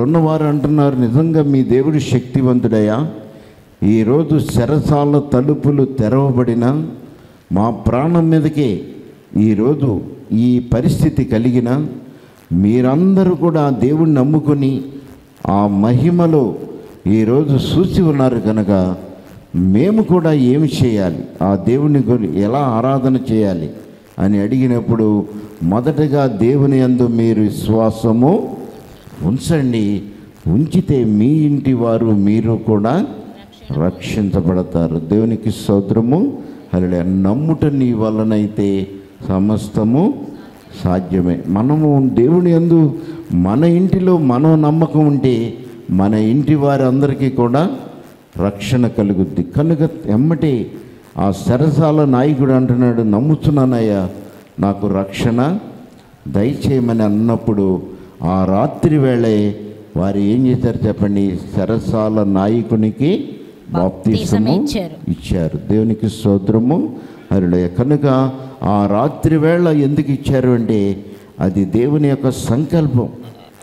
ఉన్నవారు అంటున్నారు నిజంగా మీ దేవుడు శక్తివంతుడయ్యా ఈరోజు చెరసాల తలుపులు తెరవబడిన మా ప్రాణం మీదకే ఈరోజు ఈ పరిస్థితి కలిగిన మీరందరూ కూడా ఆ దేవుణ్ణి నమ్ముకొని ఆ మహిమలో ఈరోజు చూసి ఉన్నారు కనుక మేము కూడా ఏమి చేయాలి ఆ దేవుని గురి ఎలా ఆరాధన చేయాలి అని అడిగినప్పుడు మొదటగా దేవుని యందు మీరు విశ్వాసము ఉంచండి ఉంచితే మీ ఇంటి వారు మీరు కూడా రక్షించబడతారు దేవునికి స్తోత్రము అలా నమ్ముట నీ వలనైతే సమస్తము సాధ్యమే మనము దేవుని యందు మన ఇంటిలో మనం నమ్మకం ఉంటే మన ఇంటి వారందరికీ కూడా రక్షణ కలుగుద్ది కనుక ఎమ్మటి ఆ సరసాల నాయకుడు అంటున్నాడు నమ్ముతున్నానయ్యా నాకు రక్షణ దయచేయమని అన్నప్పుడు ఆ రాత్రి వేళే వారు ఏం చేశారు చెప్పండి సరసాల నాయకునికి బాప్తిసము ఇచ్చారు. ఇచ్చారు దేవునికి స్తోత్రము హరుడే కనుక ఆ రాత్రి వేళ ఎందుకు ఇచ్చారు అంటే అది దేవుని యొక్క సంకల్పం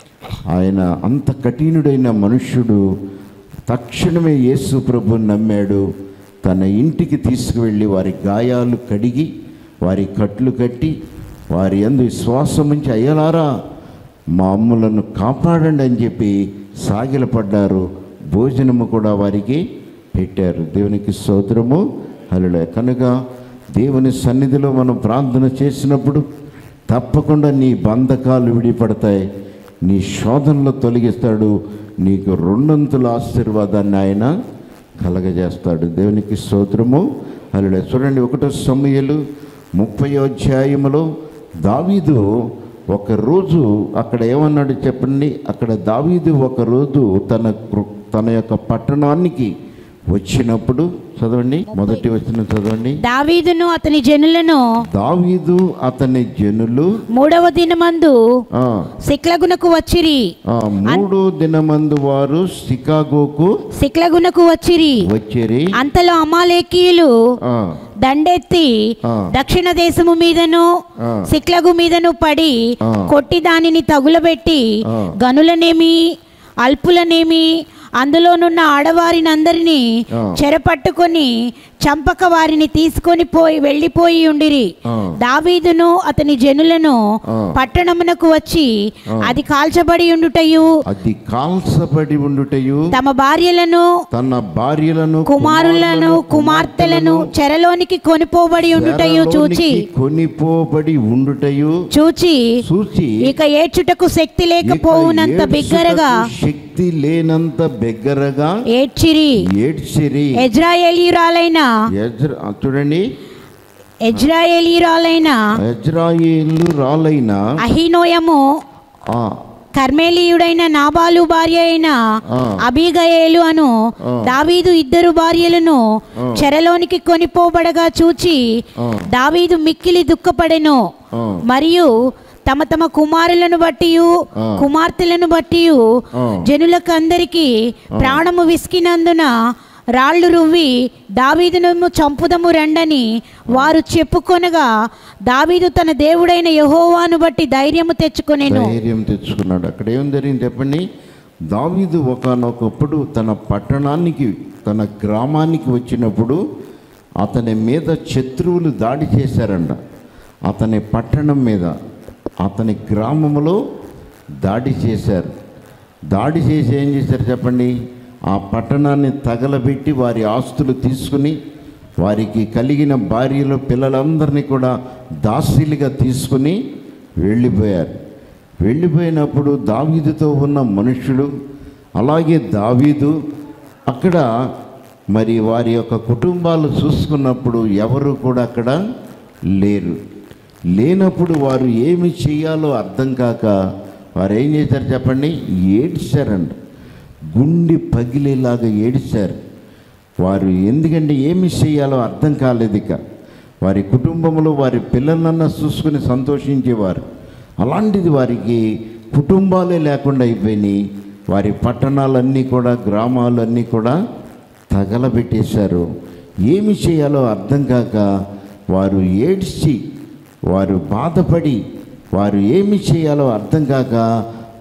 ఆయన అంత కఠినుడైన మనుష్యుడు తక్షణమే యేసు ప్రభుని నమ్మాడు తన ఇంటికి తీసుకువెళ్ళి వారి గాయాలు కడిగి వారి కట్లు కట్టి వారి అందు విశ్వాసం ఉంచి అయ్యలారా మా అమ్ములను కాపాడండి అని చెప్పి సాగిలపడ్డారు భోజనము కూడా వారికి పెట్టారు దేవునికి స్తోత్రము హలుడే కనుక దేవుని సన్నిధిలో మనం ప్రార్థన చేసినప్పుడు తప్పకుండా నీ బంధకాలు విడిపడతాయి నీ శోధనలు తొలగిస్తాడు నీకు రెండొంతుల ఆశీర్వాదాన్ని ఆయన కలగజేస్తాడు దేవునికి స్తోత్రము అలా చూడండి ఒకటో సమయలు ముప్పై అధ్యాయములో దావీదు ఒక రోజు అక్కడ ఏమన్నాడు చెప్పండి అక్కడ దావీదు ఒక రోజు తన కృ- తన యొక్క పట్టణానికి వచ్చినప్పుడు చదవండి మొదటి వచ్చిన చదవండి దావీదును అతని జనులను దావీదు అతని జనులు మూడవ దినమందు ఆ, సిక్లగునకు వచ్చిరి ఆ, మూడో దినమందు వారు షికాగోకు సిక్లగునకు వచ్చిరి వచ్చిరి అంతలో అమాలేకీయులు ఆ, దండెత్తి ఆ. దక్షిణ దేశము మీదను ఆ. సిక్లగు మీదను పడి ఆ. కొట్టి దానిని తగులబెట్టి ఆ. గనులనేమి అల్పులనేమి అందులోనున్న ఆడవారినందరినీ ఆ. చెరపట్టుకొని చంపక వారిని తీసుకొని పోయి వెళ్ళిపోయి ఉండిరి ఆ. దావీదును అతని జనులను ఆ. పట్టణమునకు వచ్చి ఆ. అది కాల్చబడి ఉండుటయు అది కాల్సబడి ఉండుటయు తమ భార్యలను తన భార్యలను కుమారులను కుమార్తెలను చెరలోనికి కొనిపోబడి ఉండుటయు చూచి చెరలోనికి కొనిపోబడి ఉండుటయు చూచి చూచి ఇక ఏడ్చుటకు శక్తి ఇక లేకపోవునంత ఏడ్చుటకు బిగ్గరగా శక్తి లేనంత బిగ్గరగా ఏడ్చిరి ఏడ్చిరి ఎజ్రాయేలీయురాలైన ఎజ్ర ఆ, చూడండి ఎజ్రాయేలీయురాలైన ఎజ్రాయేలు రాలైన అహినోయము ఆ, కర్మేలీయుడైన నాబాలు భార్య అయిన ఆ. అబీగయేలు అను ఆ. దావీదు ఇద్దరు భార్యలను ఆ. చెరలోనికి కొనిపోబడగా చూచి ఆ. దావీదు మిక్కిలి దుఃఖపడెను ఆ. మరియు తమ తమ కుమారులను బట్టి ఆ. కుమార్తెలను బట్టి ఆ. జనులకు అందరికీ ప్రాణము విసికినందున రాళ్ళు రువ్వి దావీదును చంపుదము రండని వారు చెప్పుకొనగా దావీదు తన దేవుడైన యహోవాను బట్టి ధైర్యము తెచ్చుకొనెను ధైర్యం తెచ్చుకున్నాడు అక్కడ ఏం జరిగింది చెప్పండి దావీదు ఒకనొకప్పుడు తన పట్టణానికి తన గ్రామానికి వచ్చినప్పుడు అతని మీద శత్రువులు దాడి చేశారంట అతని పట్టణం మీద అతని గ్రామంలో దాడి చేశారు దాడి చేసి ఏం చేశారు చెప్పండి ఆ పట్టణాన్ని తగలబెట్టి వారి ఆస్తులు తీసుకుని వారికి కలిగిన భార్యలు పిల్లలందరినీ కూడా దాసీలుగా తీసుకుని వెళ్ళిపోయారు వెళ్ళిపోయినప్పుడు దావీదుతో ఉన్న మనుషులు అలాగే దావీదు అక్కడ మరి వారి యొక్క కుటుంబాలు చూసుకున్నప్పుడు ఎవరు కూడా అక్కడ లేరు లేనప్పుడు వారు ఏమి చేయాలో అర్థం కాక వారు ఏం చేశారు చెప్పండి ఏడ్చారంట గుండె పగిలేలాగా ఏడిచారు వారు ఎందుకంటే ఏమి చేయాలో అర్థం కాలేదు ఇక వారి కుటుంబంలో వారి పిల్లలన్నా చూసుకుని సంతోషించేవారు అలాంటిది వారికి కుటుంబాలే లేకుండా అయిపోయినాయి వారి పట్టణాలన్నీ కూడా గ్రామాలన్నీ కూడా తగలబెట్టేశారు ఏమి చేయాలో అర్థం కాక వారు ఏడ్చి వారు బాధపడి వారు ఏమి చేయాలో అర్థం కాక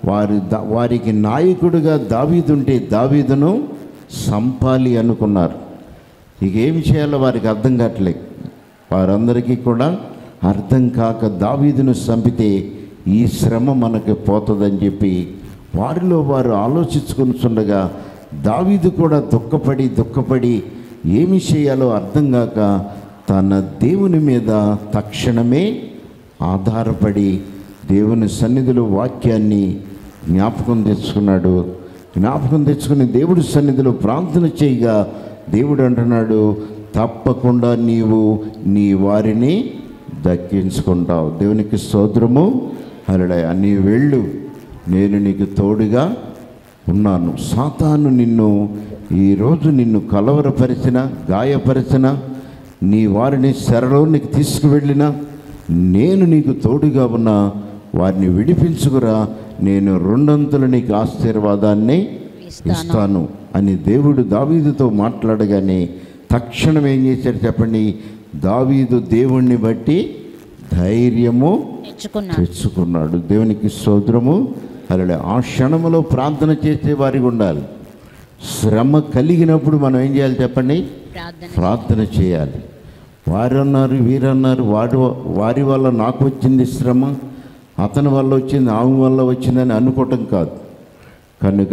వారి దా- వారికి నాయకుడిగా దావీదుంటే దావీదును సంపాలి అనుకున్నారు ఇక ఏమి చేయాలో వారికి అర్థం కావట్లేదు వారందరికీ కూడా అర్థం కాక దావీదును చంపితే ఈ శ్రమ మనకి పోతుందని చెప్పి వారిలో వారు ఆలోచించుకుంటుండగా దావీదు కూడా దుఃఖపడి దుఃఖపడి ఏమి చేయాలో అర్థం కాక తన దేవుని మీద తక్షణమే ఆధారపడి దేవుని సన్నిధిలో వాక్యాన్ని జ్ఞాపకం తెచ్చుకున్నాడు జ్ఞాపకం తెచ్చుకుని దేవుడి సన్నిధిలో ప్రార్థన చేయగా దేవుడు అంటున్నాడు తప్పకుండా నీవు నీ వారిని దక్కించుకుంటావు దేవునికి స్తోత్రము అలడే నీ వెళ్ళు నేను నీకు తోడుగా ఉన్నాను సాతాను నిన్ను ఈరోజు నిన్ను కలవరపరిచిన గాయపరిచిన నీ వారిని శరలోనికి తీసుకువెళ్ళిన నేను నీకు తోడుగా ఉన్న వారిని విడిపించుకురా నేను రెండంతుల నీకు ఆశీర్వాదాన్ని ఇస్తాను అని దేవుడు దావీదుతో మాట్లాడగానే తక్షణం ఏం చేశాడు చెప్పండి దావీదు దేవుణ్ణి బట్టి ధైర్యము తెచ్చుకున్నాడు తెచ్చుకున్నాడు దేవునికి స్తోత్రము అలా ఆ క్షణములో ప్రార్థన చేసే వారికి ఉండాలి శ్రమ కలిగినప్పుడు మనం ఏం చేయాలి చెప్పండి ప్రార్థన ప్రార్థన చేయాలి వారు అన్నారు వీరన్నారు వారి వారి వల్ల నాకు వచ్చింది శ్రమ అతని వల్ల వచ్చింది ఆమె వల్ల వచ్చిందని అనుకోవటం కాదు కనుక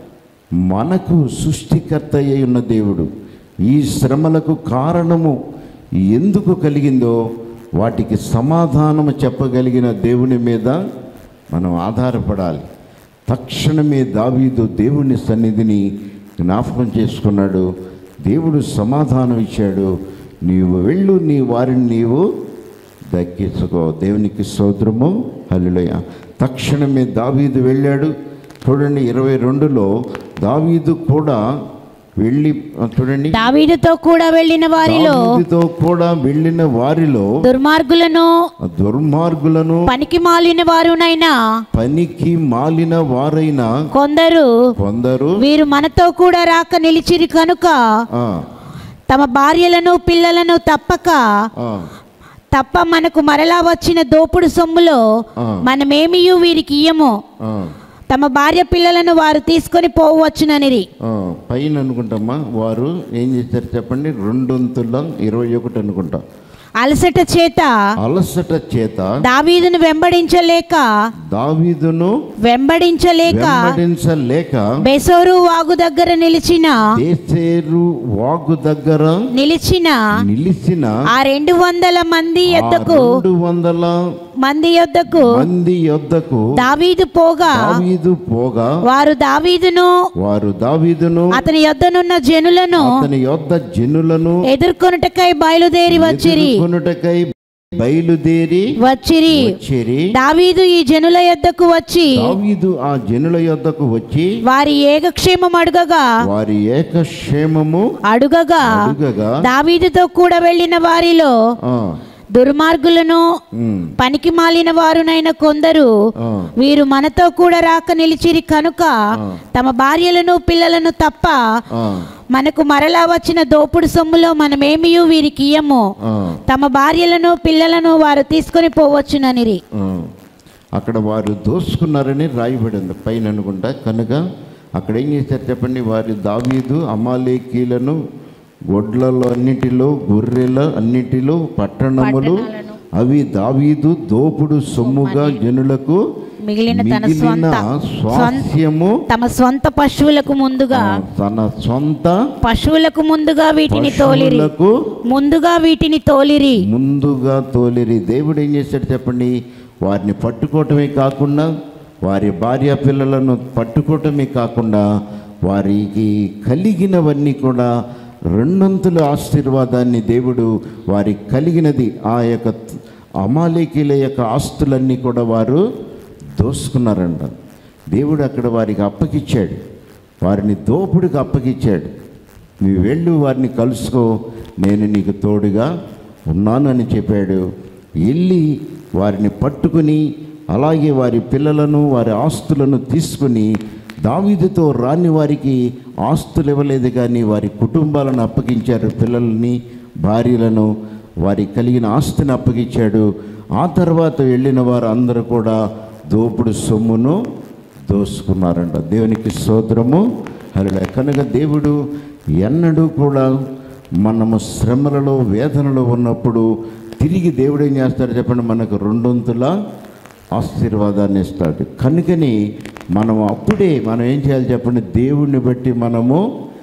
మనకు సృష్టికర్త అయి ఉన్న దేవుడు ఈ శ్రమలకు కారణము ఎందుకు కలిగిందో వాటికి సమాధానము చెప్పగలిగిన దేవుని మీద మనం ఆధారపడాలి తక్షణమే దావీదు దేవుని సన్నిధిని జ్ఞాపకం చేసుకున్నాడు దేవుడు సమాధానం ఇచ్చాడు నీవు వెళ్ళు నీ వారిని నీవు దక్కించుకో దేవునికి స్తోత్రము హల్లులయ తక్షణమే దావీదు వెళ్ళాడు చూడండి ఇరవై రెండులో దావీదు కూడా వెళ్ళి ఆ, చూడండి దావీదుతో కూడా వెళ్ళిన వారిలో దావీదుతో కూడా వెళ్ళిన వారిలో దుర్మార్గులను ఆ దుర్మార్గులను పనికి మాలిన వారునైనా పనికి మాలిన వారైన కొందరు కొందరు వీరు మనతో కూడా రాక నిలిచిరి కనుక ఆ, తమ భార్యలను పిల్లలను తప్పక ఆ, తప్ప మనకు మరలా వచ్చిన దోపుడు సొమ్ములో ఆ. మనమేమియు వీరికి ఇయ్యము ఆ, తమ భార్య పిల్లలను వారు తీసుకొని పోవచ్చుననిరి ఆ, పైన అనుకుంటామా వారు ఏం చేశారు చెప్పండి రెండొంతుల ఇరవై ఒకటి అనుకుంటా అలసట చేత అలసట చేత దావీదును వెంబడించలేక దావీదును వెంబడించలేక వెంబడించలేక బెసోరు వాగు దగ్గర నిలిచిన దేశేరు వాగు దగ్గర నిలిచిన నిలిచిన ఆ రెండు వందల మంది ఆ యొద్దకు రెండు వందల మంది యొద్దకు మంది యొద్దకు దావీదు పోగా దావీదు పోగా వారు దావీదును వారు దావీదును అతని యొద్దనున్న జనులను అతని యొద్ద జనులను ఎదుర్కొనుటకై బయలుదేరి వచ్చిరి ఎదుర్కొనుటకై బయలుదేరి వచ్చిరి వచ్చిరి దావీదు ఈ జనుల యొద్దకు వచ్చి దావీదు ఆ జనుల యొద్దకు వచ్చి వారి ఏకక్షేమం అడుగగా వారి ఏకక్షేమము అడుగగా అడుగగా దావీదుతో కూడా వెళ్ళిన వారిలో ఆ, దుర్మార్గులను ఉమ్, పనికి మాలిన వారునైన కొందరు ఆ, వీరు మనతో కూడా రాక నిలిచిరి కనుక తమ భార్యలను పిల్లలను తప్ప ఆ, మనకు మరలా వచ్చిన దోపుడు సొమ్ములో మనమేమియూ వీరికి ఇయ్యము ఆ, తమ భార్యలను పిల్లలను వారు తీసుకొని పోవచ్చుననిరి ఆ. అక్కడ వారు దోసుకున్నారని రాయబడింది పైన అనుకుంటా కనుక అక్కడ ఏం చేశారు చెప్పండి వారి దావీదు అమాలేకీలను గొడ్లలో అన్నిటిలో గొర్రెల అన్నిటిలో పట్టణములు అవి దావీదు దోపుడు సొమ్ముగా జనులకు మిగిలిన తన మిగిలిన స్వంత స్వాస్యము తమ స్వంత పశువులకు ముందుగా ఆ, తన సొంత పశువులకు ముందుగా వీటిని తోలిరి పశువులకు ముందుగా వీటిని తోలిరి ముందుగా తోలిరి దేవుడు ఏం చేశాడు చెప్పండి వారిని పట్టుకోవటమే కాకుండా వారి భార్య పిల్లలను పట్టుకోవటమే కాకుండా వారికి కలిగినవన్నీ కూడా రెండొంతుల ఆశీర్వాదాన్ని దేవుడు వారికి కలిగినది ఆ యొక్క అమాలేకీల యొక్క ఆస్తులన్నీ కూడా వారు దోసుకున్నారంట దేవుడు అక్కడ వారికి అప్పగిచ్చాడు వారిని దోపుడికి అప్పగిచ్చాడు నీవు వెళ్ళు వారిని కలుసుకో నేను నీకు తోడుగా ఉన్నాను అని చెప్పాడు వెళ్ళి వారిని పట్టుకుని అలాగే వారి పిల్లలను వారి ఆస్తులను తీసుకుని దావీదుతో రాని వారికి ఆస్తులు ఇవ్వలేదు కానీ వారి కుటుంబాలను అప్పగించారు పిల్లల్ని భార్యలను వారికి కలిగిన ఆస్తిని అప్పగించాడు ఆ తర్వాత వెళ్ళిన వారు అందరూ కూడా దోపుడు సొమ్మును దోసుకున్నారంట దేవునికి స్తోత్రము హరిలే కనుక దేవుడు ఎన్నడూ కూడా మనము శ్రమలలో వేదనలో ఉన్నప్పుడు తిరిగి దేవుడు ఏం చేస్తాడు చెప్పండి మనకు రెండొంతుల ఆశీర్వాదాన్ని ఇస్తాడు కనుకని మనం అప్పుడే మనం ఏం చేయాలి చెప్పండి దేవుణ్ణి బట్టి మనము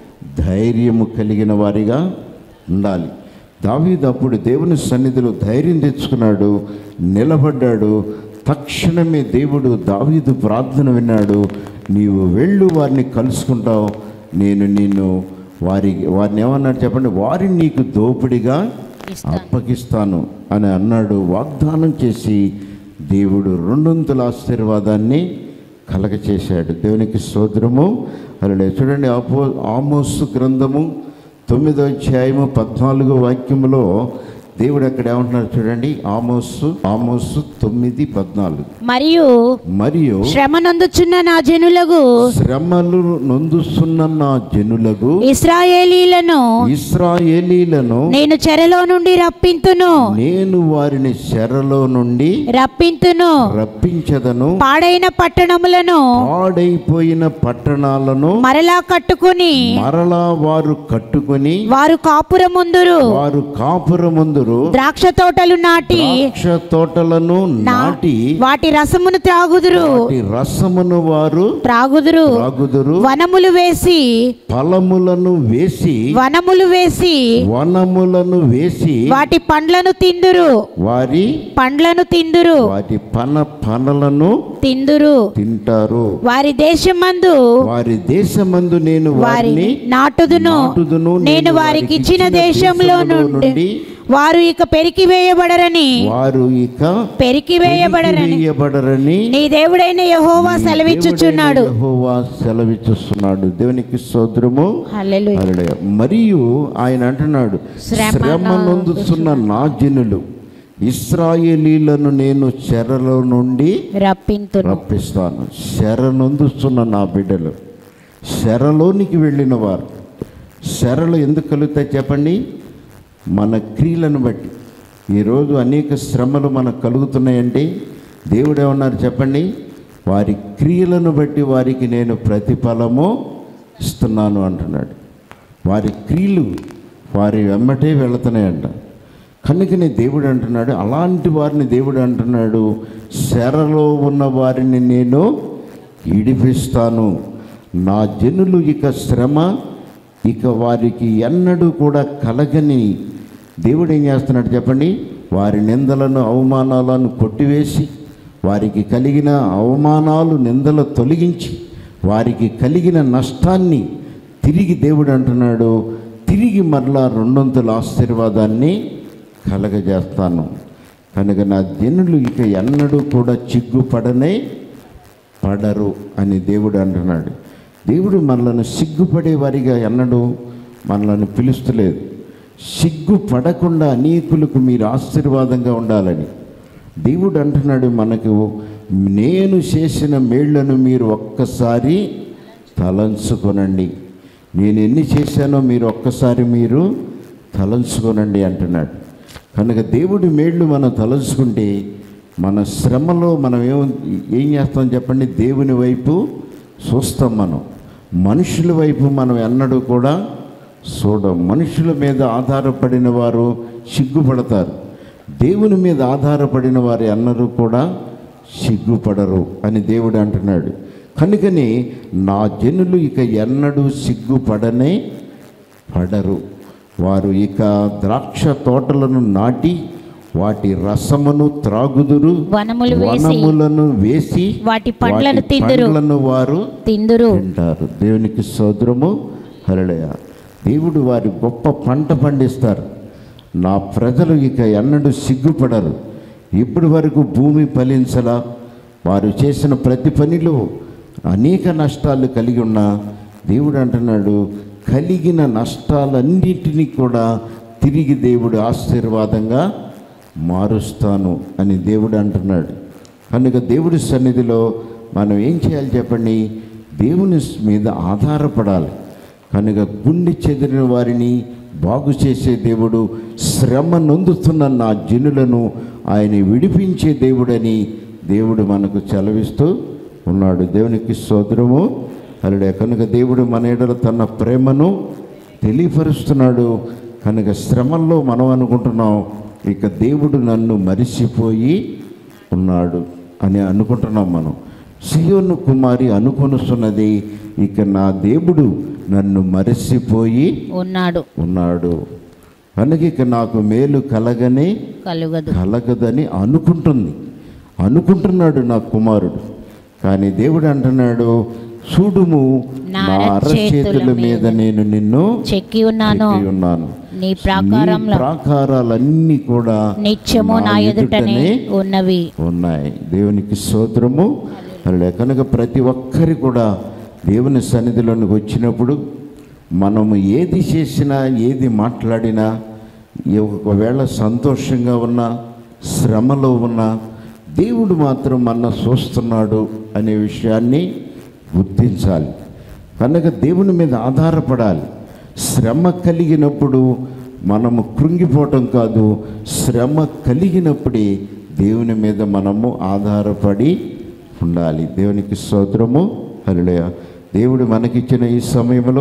ధైర్యము కలిగిన వారిగా ఉండాలి దావీదు అప్పుడు దేవుని సన్నిధిలో ధైర్యం తెచ్చుకున్నాడు నిలబడ్డాడు తక్షణమే దేవుడు దావీదు ప్రార్థన విన్నాడు నీవు వెళ్ళు వారిని కలుసుకుంటావు నేను నిన్ను వారి వారిని ఏమన్నాడు చెప్పండి వారిని నీకు దోపిడిగా అప్పగిస్తాను అని అన్నాడు వాగ్దానం చేసి దేవుడు రెండొంతుల ఆశీర్వాదాన్ని కలగచేశాడు దేవునికి సోదరము అలా చూడండి ఆపో ఆమోసు గ్రంథము తొమ్మిదో అధ్యాయము పద్నాలుగో వాక్యములో దేవుడు అక్కడ ఏమంటున్నారు చూడండి ఆమోసు ఆమోసు తొమ్మిది పద్నాలుగు మరియు మరియు శ్రమ నొందుచున్న నా జనులకు శ్రమలు నొందుస్తున్న నా జనులకు ఇస్రాయేలీలను ఇస్రాయేలీలను నేను చెరలో నుండి రప్పింతును నేను వారిని చెరలో నుండి రప్పింతును రప్పించదను పాడైన పట్టణములను పాడైపోయిన పట్టణాలను మరలా కట్టుకుని మరలా వారు కట్టుకొని వారు కాపురముందురు వారు కాపురముందురు ద్రాక్ష తోటలు నాటి ద్రాక్ష తోటలను నా- నాటి వాటి రసమును త్రాగుదురు వాటి రసమును వారు త్రాగుదురు త్రాగుదురు వనములు వేసి ఫలములను వేసి వనములు వేసి వనములను వేసి వాటి పండ్లను తిందురు వారి పండ్లను తిందురు వాటి పన పనలను తిందురు తింటారు వారి దేశమందు వారి దేశమందు నేను వారిని వారిని నాటుదును నాటుదును, నేను వారికి ఇచ్చిన దేశంలో నుండి నుండి వారు ఇక పెరికి వేయబడరని వారు ఇక పెరికి వేయబడరని వేయబడరని నీ దేవుడైన యహోవా సెలవిచ్చుచున్నాడు దేవుడైన యెహోవా సెలవిచ్చుస్తున్నాడు దేవునికి స్తోత్రము హల్లెలూయా హల్లెలూయా. మరియు ఆయన అంటున్నాడు శ్రమ శ్రమ నొందుతున్న నా జనులు ఇస్రాయేలీలను నేను చెరలో నుండి రప్పింతును రప్పిస్తాను శర నొందుస్తున్న నా బిడ్డలు శరలోనికి వెళ్ళిన వారు శరలు ఎందుకు కలుగుతాయి చెప్పండి మన క్రియలను బట్టి ఈరోజు అనేక శ్రమలు మనకు కలుగుతున్నాయంటే దేవుడు ఏమన్నారు చెప్పండి వారి క్రియలను బట్టి వారికి నేను ప్రతిఫలము ఇస్తున్నాను అంటున్నాడు వారి క్రియలు వారి వెమ్మటే వెళుతున్నాయంట కనుకనే దేవుడు అంటున్నాడు అలాంటి వారిని దేవుడు అంటున్నాడు శరలో ఉన్న వారిని నేను ఇడిపిస్తాను నా జనులు ఇక శ్రమ ఇక వారికి ఎన్నడూ కూడా కలగని దేవుడు ఏం చేస్తున్నాడు చెప్పండి వారి నిందలను అవమానాలను కొట్టివేసి వారికి కలిగిన అవమానాలు నిందలు తొలగించి వారికి కలిగిన నష్టాన్ని తిరిగి దేవుడు అంటున్నాడు తిరిగి మరలా రెండొంతుల ఆశీర్వాదాన్ని కలగజేస్తాను కనుక నా జనులు ఇక ఎన్నడూ కూడా చిగ్గుపడనే పడరు అని దేవుడు అంటున్నాడు దేవుడు మనలను సిగ్గుపడే వారిగా ఎన్నడూ మనలను పిలుస్తలేదు సిగ్గుపడకుండా అనేకులకు మీరు ఆశీర్వాదంగా ఉండాలని దేవుడు అంటున్నాడు మనకు నేను చేసిన మేళ్లను మీరు ఒక్కసారి తలంచుకొనండి నేను ఎన్ని చేశానో మీరు ఒక్కసారి మీరు తలంచుకొనండి అంటున్నాడు కనుక దేవుడి మేళ్ళు మనం తలంచుకుంటే మన శ్రమలో మనం ఏం ఏం చేస్తాం చెప్పండి దేవుని వైపు చూస్తాం మనం మనుషుల వైపు మనం ఎన్నడూ కూడా చూడం మనుషుల మీద ఆధారపడిన వారు సిగ్గుపడతారు దేవుని మీద ఆధారపడిన వారు ఎన్నరూ కూడా సిగ్గుపడరు అని దేవుడు అంటున్నాడు కనుకని నా జనులు ఇక ఎన్నడూ సిగ్గుపడనే పడరు వారు ఇక ద్రాక్ష తోటలను నాటి వాటి రసమును త్రాగుదురు వనములు వేసి వనములను వేసి వాటి పండ్లను వాటి తిందురు. పండ్లను వారు తిందురు తింటారు దేవునికి సోదరము హరళయ దేవుడు వారి గొప్ప పంట పండిస్తారు నా ప్రజలు ఇక ఎన్నడూ సిగ్గుపడరు ఇప్పటి వరకు భూమి ఫలించలా వారు చేసిన ప్రతి పనిలో అనేక నష్టాలు కలిగి ఉన్న దేవుడు అంటున్నాడు కలిగిన నష్టాలన్నింటినీ కూడా తిరిగి దేవుడు ఆశీర్వాదంగా మారుస్తాను అని దేవుడు అంటున్నాడు కనుక దేవుడి సన్నిధిలో మనం ఏం చేయాలి చెప్పండి దేవుని మీద ఆధారపడాలి కనుక గుండె చెదిరిన వారిని బాగు చేసే దేవుడు శ్రమ నొందుతున్న నా జనులను ఆయన విడిపించే దేవుడని దేవుడు మనకు చలవిస్తూ ఉన్నాడు దేవునికి స్తోత్రము అల్లుడే కనుక దేవుడు మన ఎడల తన ప్రేమను తెలియపరుస్తున్నాడు కనుక శ్రమల్లో మనం అనుకుంటున్నాం ఇక దేవుడు నన్ను మరిచిపోయి ఉన్నాడు అని అనుకుంటున్నాం మనం సియోను కుమారి అనుకొనుస్తున్నది ఇక నా దేవుడు నన్ను మరిచిపోయి ఉన్నాడు ఉన్నాడు కనుక ఇక నాకు మేలు కలగనే కలుగదు కలగదని అనుకుంటుంది అనుకుంటున్నాడు నా కుమారుడు కానీ దేవుడు అంటున్నాడు చూడుము నా నా అరచేతుల అరచేతుల మీద నేను నిన్ను చెక్కి ఉన్నాను చెక్కి ఉన్నాను నీ నీ ప్రాకారంలో ప్రాకారాలన్నీ కూడా నిత్యము నా ఎదుటనే ఉన్నవి ఉన్నాయి దేవునికి స్తోత్రము అలా కనుక ప్రతి ఒక్కరి కూడా దేవుని సన్నిధిలోనికి వచ్చినప్పుడు మనము ఏది చేసినా ఏది మాట్లాడినా ఏ ఒకవేళ సంతోషంగా ఉన్నా శ్రమలో ఉన్నా దేవుడు మాత్రం మన చూస్తున్నాడు అనే విషయాన్ని గుర్తించాలి కనుక దేవుని మీద ఆధారపడాలి శ్రమ కలిగినప్పుడు మనము కృంగిపోవటం కాదు శ్రమ కలిగినప్పుడే దేవుని మీద మనము ఆధారపడి ఉండాలి దేవునికి స్తోత్రము హల్లెలూయా దేవుడు మనకిచ్చిన ఈ సమయంలో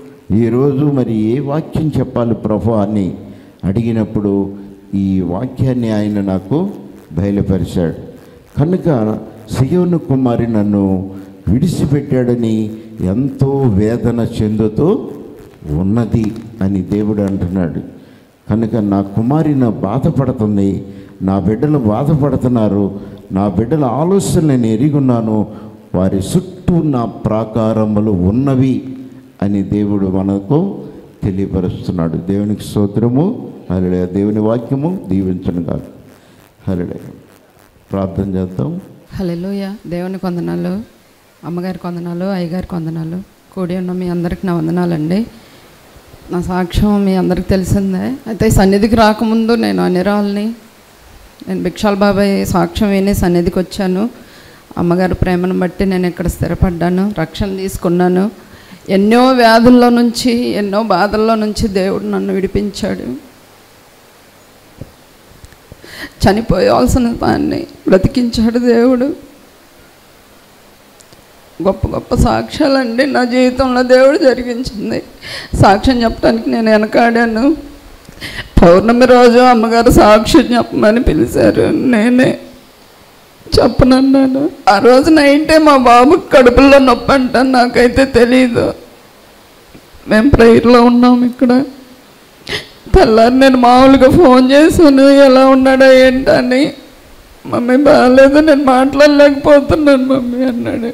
ఈరోజు మరి ఏ వాక్యం చెప్పాలి ప్రభు అని అడిగినప్పుడు ఈ వాక్యాన్ని ఆయన నాకు బయలుపరిచాడు కనుక సియోను కుమారి నన్ను విడిచిపెట్టాడని ఎంతో వేదన చెందుతూ ఉన్నది అని దేవుడు అంటున్నాడు కనుక నా కుమారి నా బాధపడుతుంది నా బిడ్డలు బాధపడుతున్నారు నా బిడ్డల ఆలోచన నేను ఎరిగున్నాను వారి చుట్టూ నా ప్రాకారములు ఉన్నవి అని దేవుడు మనకు తెలియపరుస్తున్నాడు దేవునికి స్తోత్రము హరిడే దేవుని వాక్యము దీవించను కాదు హరిడే ప్రార్థన చేద్దాం హలోయ దేవుని కొందనాలు అమ్మగారి కొందనాలు అయ్యగారి కొందనాలు కూడి ఉన్న మీ అందరికి నా వందనాలండి నా సాక్ష్యం మీ అందరికి తెలిసిందే అయితే ఈ సన్నిధికి రాకముందు నేను అనిరాల్ని నేను భిక్షాల్ బాబాయ్ సాక్ష్యం విని సన్నిధికి వచ్చాను అమ్మగారి ప్రేమను బట్టి నేను ఇక్కడ స్థిరపడ్డాను రక్షణ తీసుకున్నాను ఎన్నో వ్యాధుల్లో నుంచి ఎన్నో బాధల్లో నుంచి దేవుడు నన్ను విడిపించాడు చనిపోయాల్సిన దాన్ని బ్రతికించాడు దేవుడు గొప్ప గొప్ప సాక్ష్యాలండి నా జీవితంలో దేవుడు జరిగించింది సాక్ష్యం చెప్పడానికి నేను వెనకాడాను పౌర్ణమి రోజు అమ్మగారు సాక్ష్యం చెప్పమని పిలిచారు నేనే చెప్పనన్నాను ఆ రోజు నైటే మా బాబుకి కడుపులో నొప్పి అంట నాకైతే తెలియదు మేము ప్రేయర్లో ఉన్నాం ఇక్కడ తెల్లారి నేను మామూలుగా ఫోన్ చేశాను ఎలా ఉన్నాడో ఏంటని మమ్మీ బాగాలేదు నేను మాట్లాడలేకపోతున్నాను మమ్మీ అన్నాడు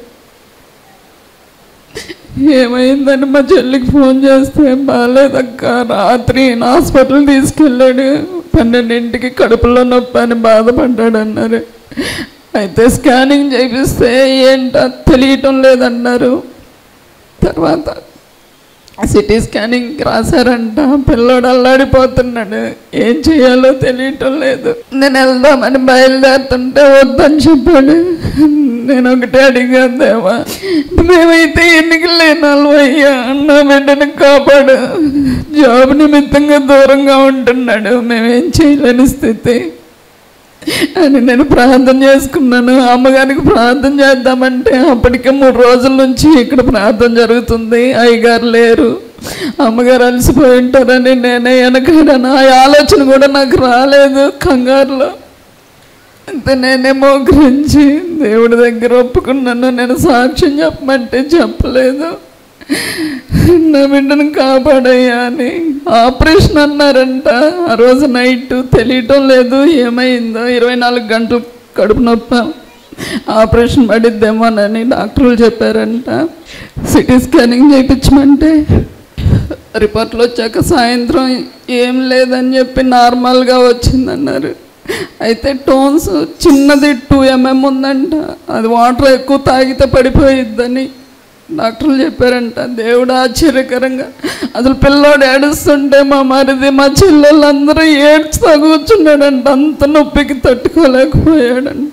ఏమైందని మా చెల్లికి ఫోన్ చేస్తే బాగాలేదక్క రాత్రి నా హాస్పిటల్ తీసుకెళ్ళాడు పన్నెండింటికి కడుపులో నొప్పి అని బాధపడ్డాడు అన్నారు అయితే స్కానింగ్ చేపిస్తే ఏంటో తెలియటం లేదన్నారు తర్వాత సిటీ స్కానింగ్ రాశారంట పిల్లోడు అల్లాడిపోతున్నాడు ఏం చేయాలో తెలియటం లేదు నేను వెళ్దామని బయలుదేరుతుంటే వద్దని చెప్పాడు నేను ఒకటే అడిగాను దేవా మేమైతే ఎన్నికలు లేనాలు అయ్యా నా బిడ్డను కాపాడు జాబ్ నిమిత్తంగా దూరంగా ఉంటున్నాడు మేమేం చేయలేని స్థితి అని నేను ప్రార్థన చేసుకున్నాను అమ్మగారికి ప్రార్థన చేద్దామంటే అప్పటికే మూడు రోజుల నుంచి ఇక్కడ ప్రార్థన జరుగుతుంది అయ్యగారు లేరు అమ్మగారు అలసిపోయి ఉంటారని నేనే వెనకాడను ఆ ఆలోచన కూడా నాకు రాలేదు కంగారులో అంతే నేనే మోకరించి దేవుడి దగ్గర ఒప్పుకున్నాను నేను సాక్ష్యం చెప్పమంటే చెప్పలేదు నా బిడ్డను కాపాడయ్యా అని ఆపరేషన్ అన్నారంట ఆ రోజు నైట్ తెలియటం లేదు ఏమైందో ఇరవై నాలుగు గంటలు కడుపు నొప్పి ఆపరేషన్ పడిద్దేమోనని డాక్టర్లు చెప్పారంట సిటీ స్కానింగ్ చేయించమంటే రిపోర్ట్లు వచ్చాక సాయంత్రం ఏం లేదని చెప్పి నార్మల్గా వచ్చిందన్నారు అయితే టోన్స్ చిన్నది టూ ఎంఎం ఉందంట అది వాటర్ ఎక్కువ తాగితే పడిపోయిద్దని డాక్టర్లు చెప్పారంట దేవుడు ఆశ్చర్యకరంగా అసలు పిల్లోడు ఏడుస్తుంటే మా మరిది మా చెల్లెళ్ళందరూ ఏడ్చుతా కూర్చున్నాడంట అంత నొప్పికి తట్టుకోలేకపోయాడంట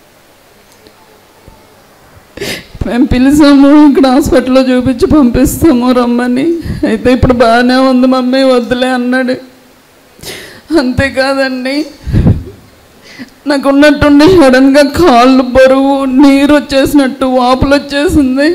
మేము పిలిచాము ఇక్కడ హాస్పిటల్లో చూపించి పంపిస్తాము రమ్మని అయితే ఇప్పుడు బాగానే ఉంది మమ్మీ వద్దులే అన్నాడు అంతేకాదండి నాకు ఉన్నట్టుండి సడన్గా కాళ్ళు బరువు నీరు వచ్చేసినట్టు వాపులు వచ్చేసింది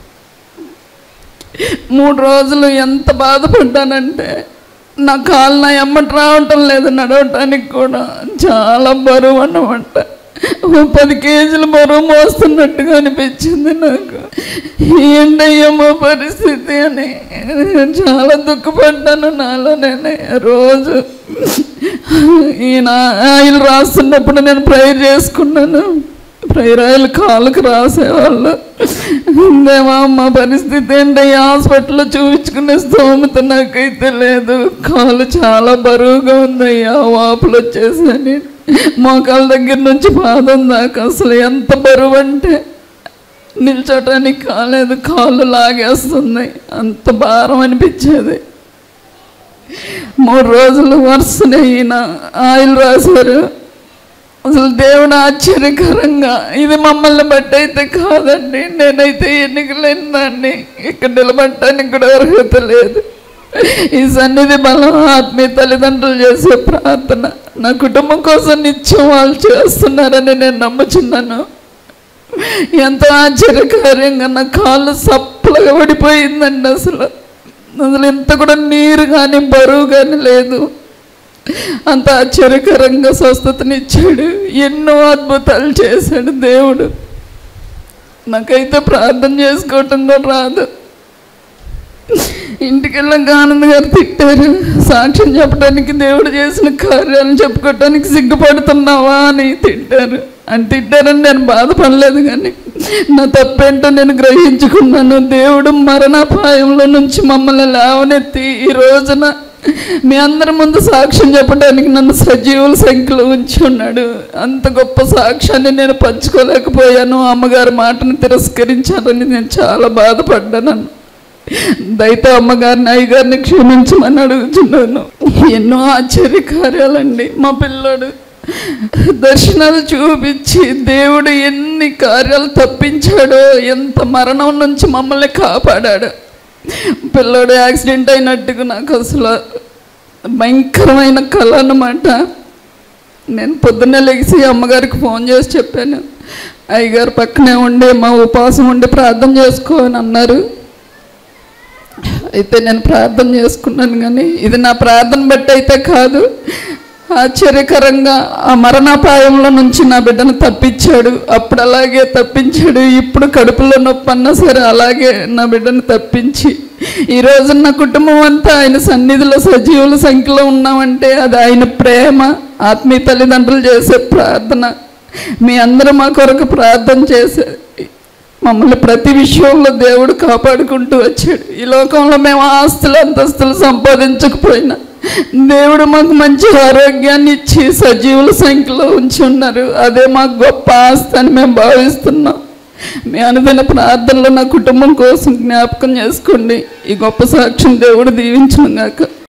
మూడు రోజులు ఎంత బాధపడ్డానంటే నా కాళ్ళు నా ఎమ్మటి రావటం లేదు నడవటానికి కూడా చాలా బరువు అన్నమాట ఓ పది కేజీలు బరువు మోస్తున్నట్టుగా అనిపించింది నాకు ఏంటయ్యమ్మో పరిస్థితి అని చాలా దుఃఖపడ్డాను నాలో నేనే రోజు ఈయన ఆయిల్ రాస్తున్నప్పుడు నేను ప్రేయర్ చేసుకున్నాను ప్రేయర్ ఆయిల్ కాళ్ళకు రాసేవాళ్ళు దేవా మా పరిస్థితి ఏంటి హాస్పిటల్లో చూపించుకునే స్తోమత నాకైతే లేదు కాలు చాలా బరువుగా ఉందయ్యా వాపులు వచ్చేసని మోకాల దగ్గర నుంచి పాదం దాకా అసలు ఎంత బరువు అంటే నిల్చోటానికి కాలేదు కాళ్ళు లాగేస్తుంది అంత భారం అనిపించేది మూడు రోజులు వరుసనే ఈయన ఆయిల్ రాశారు అసలు దేవుడు ఆశ్చర్యకరంగా ఇది మమ్మల్ని బట్టి అయితే కాదండి నేనైతే ఎన్నికలేని దాన్ని ఇక్కడ నిలబడటానికి కూడా అర్హత లేదు ఈ సన్నిధి బలం ఆత్మీయ తల్లిదండ్రులు చేసే ప్రార్థన నా కుటుంబం కోసం నిత్యం వాళ్ళు చేస్తున్నారని నేను నమ్ముచున్నాను ఎంతో ఆశ్చర్యకార్యంగా నా కాళ్ళు సప్పలుగా పడిపోయిందండి అసలు అసలు ఇంత కూడా నీరు కానీ బరువు కానీ లేదు అంత ఆశ్చర్యకరంగా స్వస్థతనిచ్చాడు ఎన్నో అద్భుతాలు చేశాడు దేవుడు నాకైతే ప్రార్థన చేసుకోవటం కూడా రాదు ఇంటికి వెళ్ళాక ఆనంద్ గారు తిట్టారు సాక్ష్యం చెప్పడానికి దేవుడు చేసిన కార్యాలను చెప్పుకోవటానికి సిగ్గుపడుతున్నావా అని తిట్టారు అని తిట్టారని నేను బాధపడలేదు కానీ నా తప్పేంటో నేను గ్రహించుకున్నాను దేవుడు మరణాపాయంలో నుంచి మమ్మల్ని లేవనెత్తి ఈ రోజున మీ అందరి ముందు సాక్ష్యం చెప్పడానికి నన్ను సజీవుల సంఖ్యలో ఉంచి ఉన్నాడు అంత గొప్ప సాక్ష్యాన్ని నేను పంచుకోలేకపోయాను అమ్మగారి మాటను తిరస్కరించానని నేను చాలా బాధపడ్డాను దయతో అమ్మగారిని అయ్యగారిని క్షమించమని అడుగుతున్నాను ఎన్నో ఆశ్చర్య కార్యాలండి మా పిల్లోడు దర్శనాలు చూపించి దేవుడు ఎన్ని కార్యాలు తప్పించాడో ఎంత మరణం నుంచి మమ్మల్ని కాపాడాడు పిల్లోడు యాక్సిడెంట్ అయినట్టుగా నాకు అసలు భయంకరమైన కళ అన్నమాట నేను పొద్దున్నే లెగిసి అమ్మగారికి ఫోన్ చేసి చెప్పాను అయ్యగారు పక్కనే ఉండి మా ఉపవాసం ఉండి ప్రార్థన చేసుకో అని అన్నారు అయితే నేను ప్రార్థన చేసుకున్నాను కానీ ఇది నా ప్రార్థన బట్టి అయితే కాదు ఆశ్చర్యకరంగా ఆ మరణాపాయంలో నుంచి నా బిడ్డను తప్పించాడు అప్పుడు అలాగే తప్పించాడు ఇప్పుడు కడుపులో నొప్పి అన్నా సరే అలాగే నా బిడ్డను తప్పించి ఈ రోజు నా కుటుంబం అంతా ఆయన సన్నిధిలో సజీవుల సంఖ్యలో ఉన్నామంటే అది ఆయన ప్రేమ ఆత్మీయ తల్లిదండ్రులు చేసే ప్రార్థన మీ అందరూ మా కొరకు ప్రార్థన చేసే మమ్మల్ని ప్రతి విషయంలో దేవుడు కాపాడుకుంటూ వచ్చాడు ఈ లోకంలో మేము ఆస్తులు అంతస్తులు సంపాదించకపోయినా దేవుడు మాకు మంచి ఆరోగ్యాన్ని ఇచ్చి సజీవుల సంఖ్యలో ఉంచి ఉన్నారు అదే మాకు గొప్ప ఆస్తి అని మేము భావిస్తున్నాం మీ అనుదిన ప్రార్థనలో నా కుటుంబం కోసం జ్ఞాపకం చేసుకోండి ఈ గొప్ప సాక్ష్యం దేవుడు దీవించను గాక